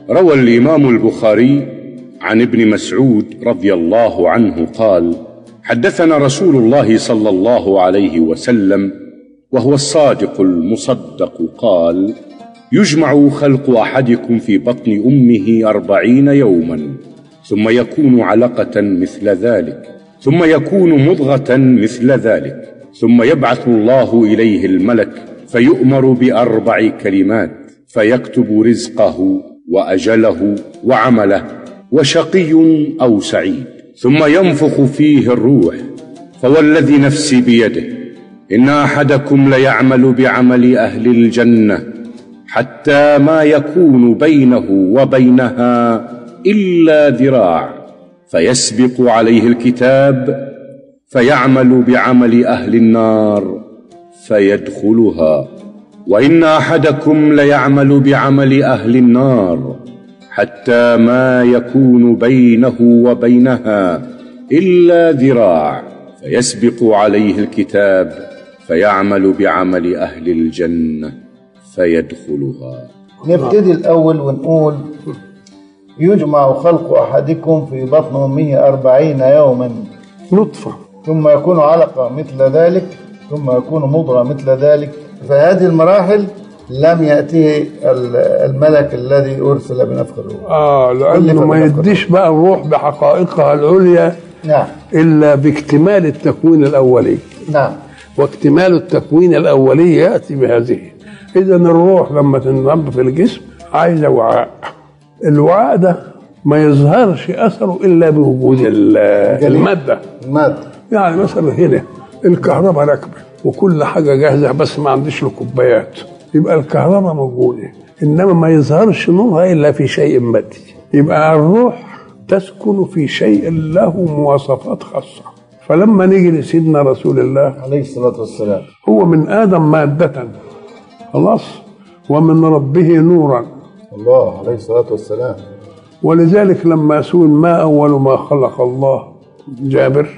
روى الامام البخاري عن ابن مسعود رضي الله عنه قال حدثنا رسول الله صلى الله عليه وسلم وهو الصادق المصدق قال يجمع خلق احدكم في بطن امه اربعين يوما ثم يكون علقه مثل ذلك ثم يكون مضغه مثل ذلك ثم يبعث الله اليه الملك فيؤمر باربع كلمات فيكتب رزقه واجله وعمله وشقي او سعيد ثم ينفخ فيه الروح فوالذي نفسي بيده ان احدكم ليعمل بعمل اهل الجنه حتى ما يكون بينه وبينها الا ذراع فيسبق عليه الكتاب فيعمل بعمل اهل النار فيدخلها وان احدكم ليعمل بعمل اهل النار حتى ما يكون بينه وبينها الا ذراع فيسبق عليه الكتاب فيعمل بعمل اهل الجنه فيدخلها نبتدي الأول ونقول يجمع خلق أحدكم في بطن أمه أربعين يوما نطفة ثم يكون علقة مثل ذلك ثم يكون مضغة مثل ذلك فهذه المراحل لم يأته ال- الملك الذي أرسل بنفخ الروح اه لانه ما يديش بقى الروح بحقائقها العليا نعم الا باكتمال التكوين الاولي نعم واكتمال التكوين الاولي ياتي بهذه اذا الروح لما تنضم في الجسم عايزه وعاء الوعاء ده ما يظهرش اثره الا بوجود ال- الماده المادة يعني مثلا هنا الكهرباء راكبه وكل حاجه جاهزه بس ما عنديش له كوبايات يبقى الكهرباء موجوده انما ما يظهرش نورها الا في شيء مادي يبقى الروح تسكن في شيء له مواصفات خاصه فلما نيجي لسيدنا رسول الله عليه الصلاة والسلام هو من ادم ماده خلاص ومن ربه نورا الله عليه الصلاة والسلام ولذلك لما سئل ما اول ما خلق الله جابر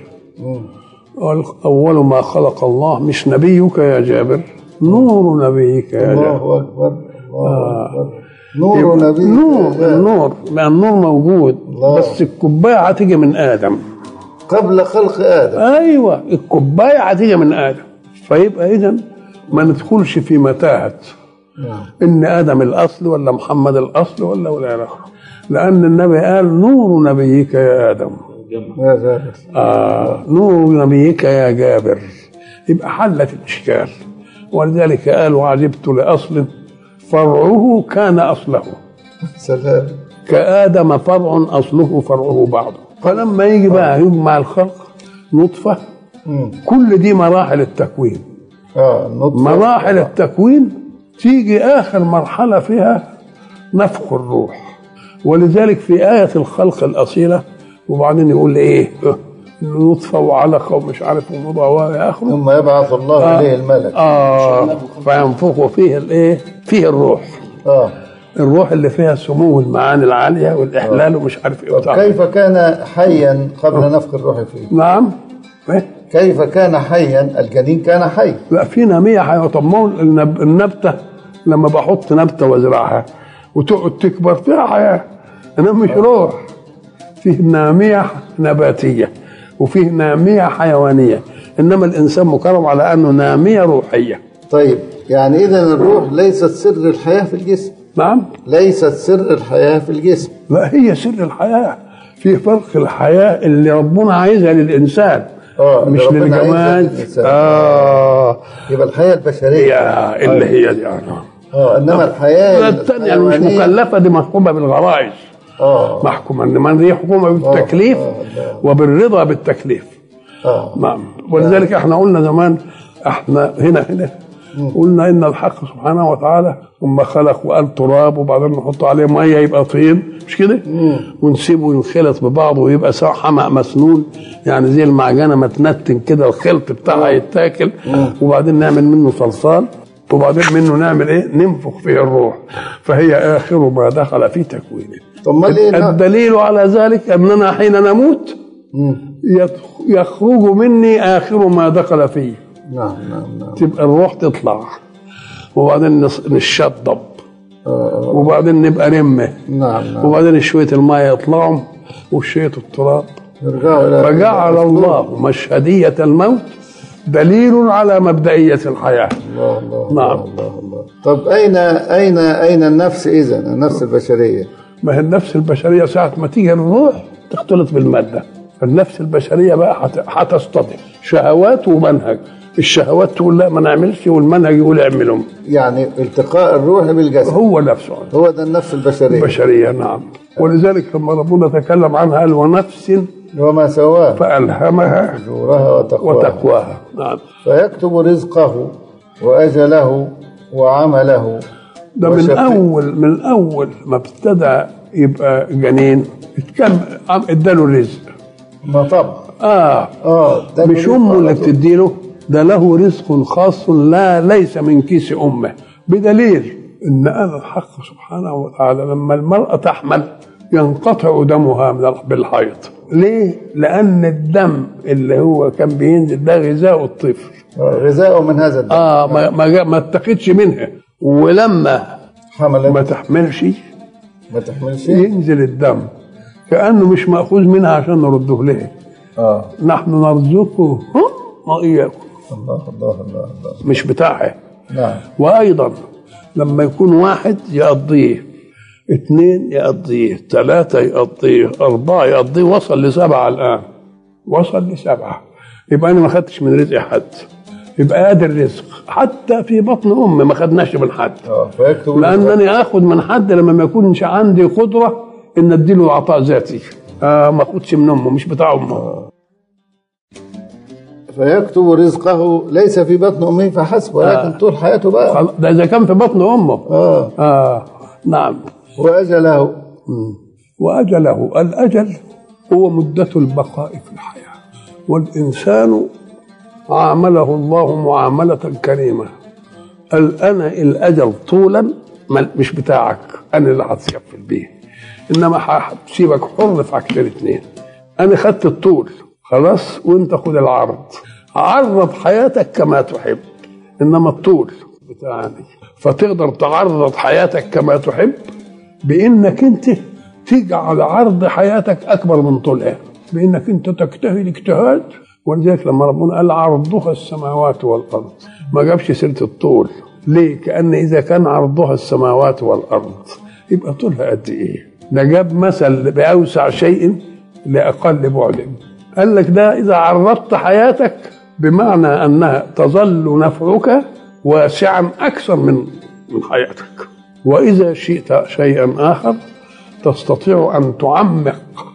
قال اول ما خلق الله مش نبيك يا جابر نور نبيك يا جابر الله أكبر الله أكبر نور نبي نور النور ما النور موجود الله. بس الكوبايه هتيجي من ادم قبل خلق آدم ايوه الكوبايه هتيجي من ادم فيبقى اذا ما ندخلش في متاهه نعم ان ادم الاصل ولا محمد الاصل ولا ولا لا لان النبي قال نور نبيك يا ادم يا جابر آه نور نبيك يا جابر يبقى حلت الاشكال ولذلك قال وعجبت لاصل فرعه كان اصله سلام كآدم فرع أصله فرعه بعضه فلما يجي بقى يجمع الخلق نطفة مم. كل دي مراحل التكوين اه النطفة مراحل التكوين تيجي آخر مرحلة فيها نفخ الروح ولذلك في آية الخلق الأصيلة وبعدين يقول إيه نطفة وعلقة ومش عارف ومضغة وإلى آخره ثم يبعث الله آه. إليه الملك آه فينفخ فيه الإيه فيه الروح اه الروح اللي فيها سمو المعاني العالية والإحلال ومش عارف إيه طب وبتاع. كيف كان حيا قبل نفخ الروح فيه نعم إيه؟ كيف كان حيا الجنين كان حي لا في نامية حيوان طب ما هو النب... النبتة لما بحط نبتة وازرعها وتقعد تكبر فيها حياة انما مش روح فيه نامية نباتية وفيه نامية حيوانية انما الانسان مكرم على انه نامية روحية طيب يعني اذا الروح ليست سر الحياه في الجسم نعم ليست سر الحياه في الجسم لا هي سر الحياة في فرق الحياة اللي ربنا عايزها للإنسان آه، اللي مش ربنا عايزها للجماد للإنسان. آه يبقى الحياه البشريه يا اللي هي دي آه. اه انما الحياه الثانية اللي مش الحيوانية- مكلفة دي محكومة بالغرائز اه محكومة انما دي حكومة بالتكليف آه، آه. وبالرضا بالتكليف اه نعم ولذلك احنا قلنا زمان احنا هنا هنا قلنا ان الحق سبحانه وتعالى ثم خلق وقال تراب وبعدين نحط عليه ميه يبقى طين مش كده؟ ونسيبه ينخلط ببعضه ويبقى سواء حمأ مسنون يعني زي المعجنه ما تنتن كده الخلط بتاعها يتاكل وبعدين نعمل منه صلصال وبعدين منه نعمل ايه؟ ننفخ فيه الروح فهي اخر ما دخل في تكوينه طب ما ليه نا- الدليل على ذلك اننا حين نموت يدخ- يخرج مني اخر ما دخل فيه نعم نعم نعم تبقى الروح تطلع وبعدين نص- نشطب آه. وبعدين نبقى رمه نعم نعم وبعدين شويه الماء يطلعوا وشويه التراب يرجعوا إلى فجعل الله مشهديه الموت دليل على مبدئيه الحياه الله الله نعم. الله الله طب أين أين أين النفس إذا النفس البشرية ما هي النفس البشريه ساعه ما تيجي الروح تختلط بالماده النفس البشريه بقى هت- هتصطدم شهوات ومنهج الشهوات تقول لا ما نعملش والمنهج يقول اعملهم يعني التقاء الروح بالجسد هو نفسه هو ده النفس البشرية البشريه نعم ولذلك لما ربنا تكلم عنها قال ونفس وما سواه فالهمها فجورها وتقواها وتقواها نعم فيكتب رزقه وأجله وعمله ده من وشقي- اول من اول ما ابتدى يبقى جنين كان اداله الرزق ما طبعا اه اه ده مش الرزق امه اللي على طول. بتديله ده له رزق خاص لا ليس من كيس امه بدليل ان انا الحق سبحانه وتعالى لما المراه تحمل ينقطع دمها من بالحيض ليه؟ لأن الدم اللي هو كان بينزل ده غذاء الطفل غذاؤه من هذا الدم اه ما ما, جا- ما اتخذش منها ولما حملت ما تحملش ما تحملش ينزل الدم كأنه مش مأخوذ منها عشان نرده لها اه نحن نرزقكم وإياكم الله الله الله الله مش بتاعها نعم وايضا لما يكون واحد يقضيه اثنين يقضيه ثلاثة يقضيه أربعة يقضيه وصل لسبعة الآن وصل لسبعة يبقى أنا ما خدتش من رزق حد يبقى قادر الرزق حتى في بطن أمي ما خدناش من حد اه فيكتب رزقه. لأنني آخذ من حد لما ما يكونش عندي قدرة إن أديله عطاء ذاتي آه ما أخدش من أمه مش بتاع أمه فيكتب رزقه ليس في بطن امه فحسب ولكن طول حياته بقى خلاص، ده إذا كان في بطن أمه اه آه نعم واجله وأجله الأجل هو مدة البقاء في الحياة والإنسان عامله الله معاملة كريمة قال أنا الأجل طولا ما- مش بتاعك أنا اللي هتكفل بيه إنما هسيبك حر في حاجتين اتنين أنا خدت الطول خلاص وأنت خد العرض عرض حياتك كما تحب إنما الطول بتاعنا فتقدر تعرض حياتك كما تحب بانك انت تجعل عرض حياتك اكبر من طولها بانك انت تجتهد اجتهاد ولذلك لما ربنا قال عرضها السماوات والارض ما جابش سيره الطول ليه؟ كان اذا كان عرضها السماوات والارض يبقى طولها قد ايه؟ ده جاب مثل باوسع شيء لاقل بعد قال لك ده اذا عرضت حياتك بمعنى انها تظل نفعك واسعا اكثر من من حياتك واذا شئت شيئا اخر تستطيع ان تعمق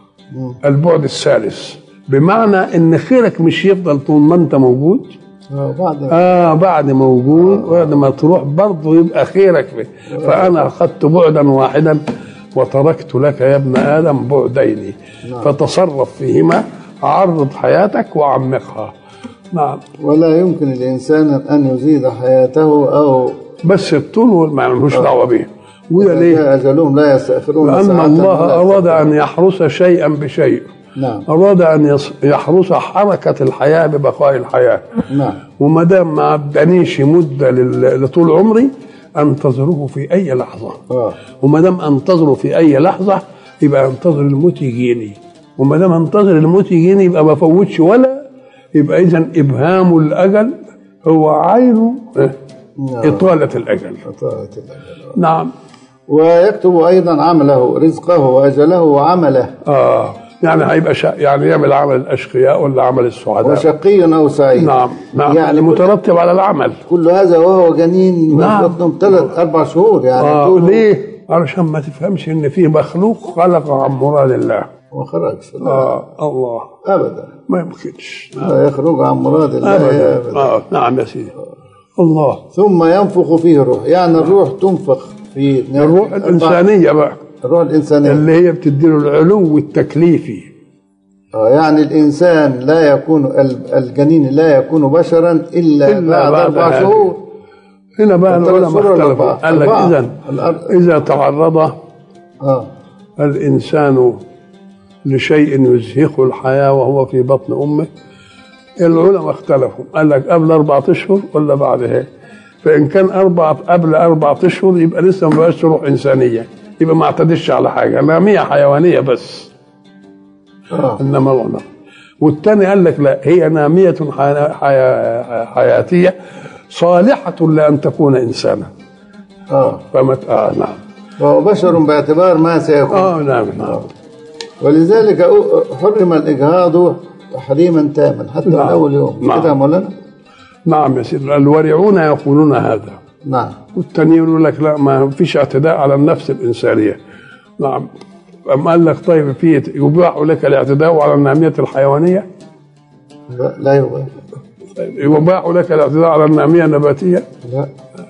البعد الثالث بمعنى ان خيرك مش يفضل طول ما انت موجود آه بعد اه بعد موجود بعد ما تروح برضه يبقى خيرك فيه فانا اخذت بعدا واحدا وتركت لك يا ابن ادم بعدين فتصرف فيهما عرض حياتك وعمقها نعم ولا يمكن الانسان ان يزيد حياته او بس الطول ما لهوش دعوه بيه وده إذا ليه؟ جاء اجلهم لا يستاخرون لأن ساعة الله ولا أراد يستقدمون. أن يحرس شيئا بشيء نعم أراد أن يص- يحرس حركة الحياة ببقاء الحياة نعم وما دام ما عدانيش مدة لل- لطول عمري أنتظره في أي لحظة اه وما دام أنتظره في أي لحظة يبقى أنتظر الموت يجيني وما دام أنتظر الموت يجيني يبقى ما فوتش ولا يبقى إذا إبهام الأجل هو عين إيه؟ نعم. إطالة الأجل طاعة الأجل. نعم ويكتب ايضا عمله رزقه واجله وعمله آه يعني هيبقى شا... يعني يعمل عمل الاشقياء ولا عمل السعداء وشقي او سعيد نعم نعم يعني يعني كل, مترتب على العمل كل هذا وهو جنين نعم. بطنهم ثلاث اربع شهور يعني آه طول- ليه؟ علشان ما تفهمش ان في مخلوق خلق عن مراد الله ما خرجش لا. آه الله ابدا ما يمكنش لا يخرج عن مراد الله ابدا أبدا. آه نعم يا سيدي الله ثم ينفخ فيه الروح يعني الروح تنفخ في الروح الانسانيه بقى الروح الانسانيه اللي هي بتديله العلو التكليفي آه، يعني الانسان لا يكون ال- الجنين لا يكون بشرا الا, إلا بعد بعد اربع هذه. شهور هنا بقى ثلاث العلماء شهور ولا اختلفوا أربعة؟ قال لك أربعة. اذا الأرض- اذا تعرض اه الإنسان لشيء يزهقه الحياة وهو في بطن أمه العلماء اختلفوا قال لك قبل أربعة أشهر ولا بعدها فان كان اربع قبل اربع اشهر يبقى لسه ما بقاش روح انسانيه يبقى ما اعتدش على حاجه ناميه حيوانيه بس آه. انما الغنم والثاني قال لك لا هي ناميه حي- حي- حياتيه صالحه لان تكون انسانا اه فمت اه نعم وهو بشر باعتبار ما سيكون اه نعم نعم ولذلك أ- حرم الإجهاض تحريما تاما حتى من نعم. أول يوم نعم. كده يا مولانا نعم يا سيدي الورعون يقولون هذا نعم والتاني يقول لك لا ما فيش اعتداء على النفس الإنسانية نعم أما قال لك طيب في يباح لك الاعتداء على النامية الحيوانية لا, لا يبقى طيب يباح لك الاعتداء على النامية النباتية لا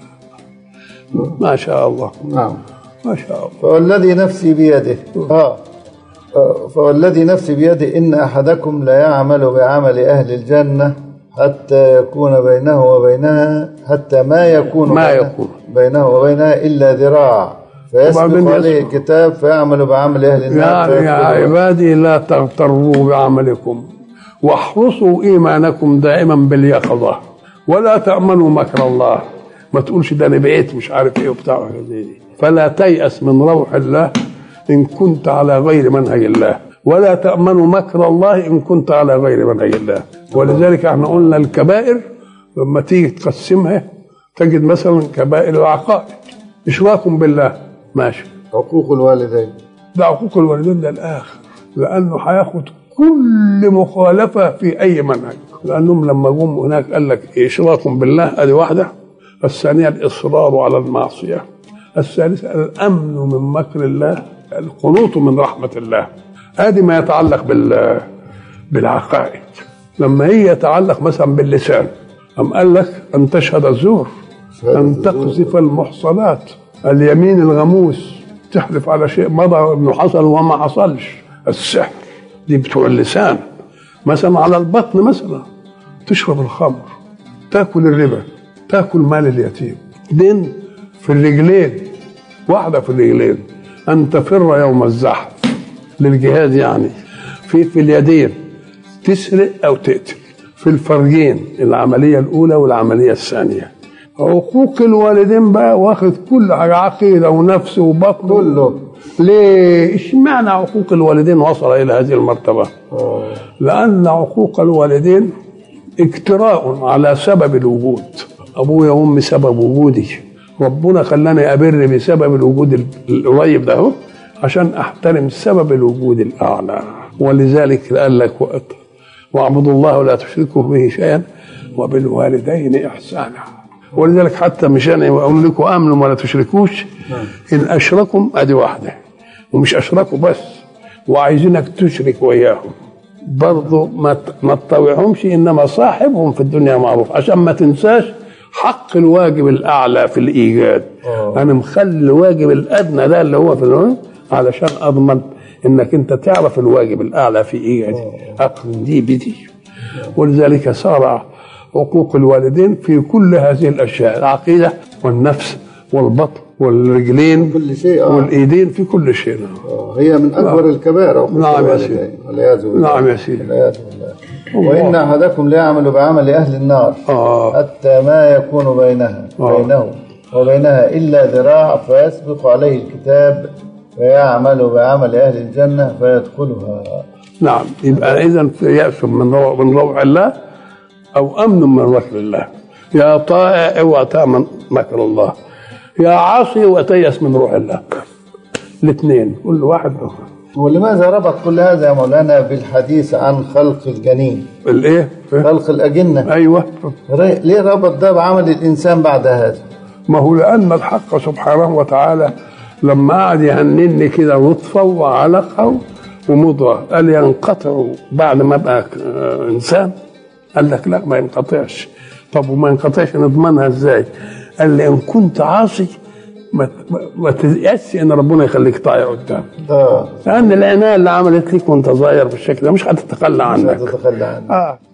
ما شاء الله نعم ما شاء الله فوالذي نفسي بيده آه آه، فوالذي نفسي بيده إن أحدكم لا يعمل بعمل أهل الجنة حتى يكون بينه وبينها حتى ما يكون ما بينه, يكون. بينه وبينها إلا ذراع وبعدين فيسبق عليه يسبق. الكتاب فيعمل بعمل أهل النار يا, يا فيدخلها. عبادي لا تغتروا بعملكم واحرصوا ايمانكم دائما باليقظه ولا تامنوا مكر الله ما تقولش ده انا بقيت مش عارف ايه وبتاع وحاجات زي دي فلا تيأس من روح الله ان كنت على غير منهج الله ولا تأمنوا مكر الله ان كنت على غير منهج الله ولذلك احنا قلنا الكبائر لما تيجي تقسمها تجد مثلا كبائر العقائد اشراك بالله ماشي حقوق الوالدين ده حقوق الوالدين ده الاخر لانه هياخد كل مخالفه في اي منهج لانهم لما جم هناك قال لك اشراك بالله ادي واحده الثانيه الاصرار على المعصيه الثالثه الامن من مكر الله القنوط من رحمه الله ادي ما يتعلق بال بالعقائد لما هي يتعلق مثلا باللسان أم قال لك أن تشهد الزور أن تقذف المحصنات اليمين الغموس تحلف على شيء مضى انه حصل وما حصلش السحر دي بتوع اللسان مثلا على البطن مثلا تشرب الخمر تاكل الربا تاكل مال اليتيم دين في الرجلين واحده في الرجلين ان تفر يوم الزحف للجهاد يعني في في اليدين تسرق او تقتل في الفرجين العمليه الاولى والعمليه الثانيه حقوق الوالدين بقى واخد كل حاجه عقيده ونفس وبطن كله ليه اشمعنى حقوق الوالدين وصل الى هذه المرتبه آه. لان حقوق الوالدين اجتراء على سبب الوجود ابويا وامي سبب وجودي ربنا خلاني ابر بسبب الوجود ال- القريب ده اهو عشان احترم سبب الوجود الاعلى ولذلك قال لك وأط- واعبدوا الله ولا تشركوا به شيئا وبالوالدين احسانا ولذلك حتى مش انا اقول لكم امنوا ولا تشركوش ان اشركوا ادي واحده ومش اشركوا بس وعايزينك تشرك وياهم برضه ما ت- ما تطوعهمش انما صاحبهم في الدنيا معروف عشان ما تنساش حق الواجب الاعلى في الايجاد آه. انا مخلي الواجب الادنى ده اللي هو في العلم علشان اضمن انك انت تعرف الواجب الاعلى في ايجادي اقرن دي بدي ولذلك صار حقوق الوالدين في كل هذه الاشياء العقيده والنفس والبطن والرجلين كل شيء آه. والايدين في كل شيء آه. هي من أكبر الكبائر حقوق نعم يا الوالدين. سيدي. والعياذ بالله نعم يا سيدي. والعياذ بالله وإن أحدكم ليعمل بعمل أهل النار آه. حتى ما يكون بينها آه. بينه وبينها إلا ذراع فيسبق عليه الكتاب فيعمل بعمل أهل الجنة فيدخلها نعم يبقى اذا يأس من روع من روع الله او امن من مكر الله يا طائع اوعى تامن مكر الله يا عاصي وتيأس من روح الله الاثنين كل واحد ولماذا ربط كل هذا يا مولانا بالحديث عن خلق الجنين الايه خلق الأجنة ايوه ري- ليه ربط ده بعمل الإنسان بعد هذا ما هو لان الحق سبحانه وتعالى لما قعد يهنني كده نطفه وعلقه ومضغه قال ينقطع بعد ما ابقى آه، انسان قال لك لا ما ينقطعش طب وما ينقطعش نضمنها ازاي؟ قال لي ان كنت عاصي ما ما- ما تيأسش ان ربنا يخليك طايع قدام آه لان العنايه اللي عملت ليك وانت صغير بالشكل ده مش هتتخلى مش عنك هتتخلى عنه اه